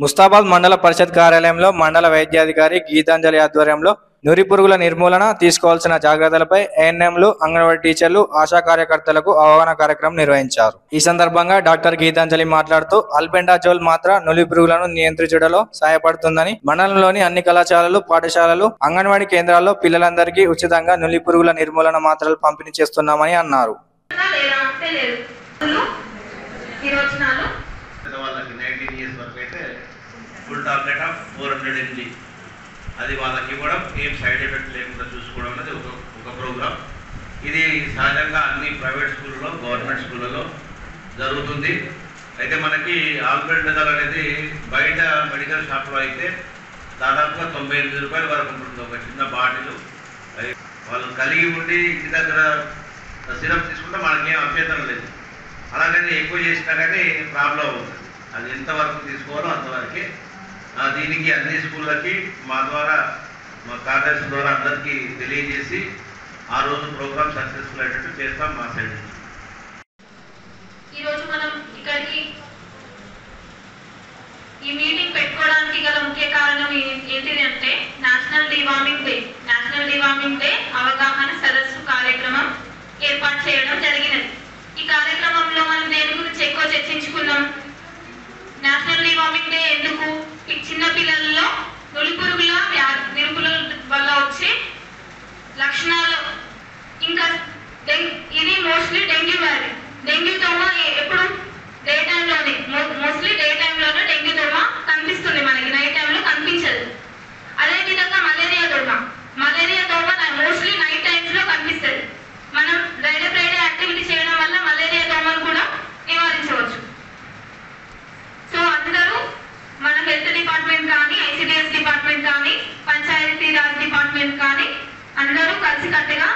ముస్తాబాద్ మండల పరిషత్ కార్యాలయంలో మండల వైద్యాధికారి గీతాంజలి ఆధ్వర్యంలో నురి పురుగుల నిర్మూలన తీసుకోవాల్సిన జాగ్రత్తలపై ఏఎన్ఎంలు అంగన్వాడీ టీచర్లు ఆశా కార్యకర్తలకు అవగాహన కార్యక్రమం నిర్వహించారు ఈ సందర్భంగా డాక్టర్ గీతాంజలి మాట్లాడుతూ అల్బెండాజోల్ మాత్ర నులి పురుగులను నియంత్రించడంలో సహాయపడుతుందని మండలంలోని అన్ని కళాశాలలు పాఠశాలలు అంగన్వాడీ కేంద్రాల్లో పిల్లలందరికీ ఉచితంగా నులి పురుగుల నిర్మూలన మాత్రలు పంపిణీ చేస్తున్నామని అన్నారు లేదా అంటే లేదు అసలు విరోచనాలు వాళ్ళకి నైన్టీన్ ఇయర్స్ వరకు అయితే full tablet of four hundred MG అది వాళ్ళకి ఇవ్వడం ఏం సైడ్ ఎఫెక్ట్ లేకుండా చూసుకోవడం అనేది ఒక ఒక ప్రోగ్రామ్ ఇది సహజంగా అన్ని ప్రైవేట్ స్కూళ్ళలో గవర్నమెంట్ స్కూళ్ళలో జరుగుతుంది అయితే మనకి ఆల్బెండజల్ అనేది బయట మెడికల్ షాప్లో అయితే దాదాపుగా తొంభై ఎనిమిది రూపాయల వరకు ఉంటుంది ఒక చిన్న బాటిల్ అది వాళ్ళు కలిగి ఉండి ఇంటి దగ్గర సిరప్ తీసుకుంటే మనకేం అభ్యంతరం లేదు అలాగని ఎక్కువ చేసినా కానీ ప్రాబ్లం అవుతుంది అది ఎంతవరకు తీసుకోవాలో అంతవరకే ఆ, దీనికి అన్ని స్కూళ్ళకి మా ద్వారా మా కార్యదర్శి ద్వారా అందరికీ తెలియజేసి ఆ రోజు ప్రోగ్రామ్ సక్సెస్ఫుల్ అయ్యేటట్టు చేస్తాం మా సైడ్ నుంచి. ఈరోజు మనం ఇక్కడికి ఈ మీటింగ్ పెట్టుకోవడానికి గల ముఖ్య కారణం ఏ- ఏంటిది అంటే national deworming day national deworming day అవగాహన సదస్సు కార్యక్రమం ఏర్పాటు చేయడం జరిగినది ఈ కార్యక్రమంలో మనం దేని గురించి ఎక్కువ చర్చించుకున్నాం నేషనల్ డివార్మింగ్ డే ఎందుకు ఈ చిన్న పిల్లల్లో నులిపురుగుల వ్యా- నిరుపుల వల్ల వచ్చే లక్షణాలు ఇంకా డెంగ్ ఇది మోస్ట్లీ డెంగ్యూ వ్యాధి డెంగ్యూ దోమ ఎ- ఎప్పుడు డే టైంలోనే మోస్ట్లీ డే టైంలోనే డెంగ్యూ దోమ కనిపిస్తుంది మనకి నైట్ టైంలో కనిపించదు అదే విధంగా మలేరియా దోమ మలేరియా దోమ మోస్ట్లీ నైట్ టైమ్స్ లో కనిపిస్తుంది మనం ఫ్రైడే ఫ్రైడే యాక్టివిటీ చేయడం వల్ల మలేరియా దోమను కూడా నివారించవచ్చు సో అందరూ మన హెల్త్ డిపార్ట్మెంట్ కానీ ఐసిడిఎస్ డిపార్ట్మెంట్ కానీ పంచాయతీ రాజ్ డిపార్ట్మెంట్ కానీ అందరూ కలిసికట్టుగా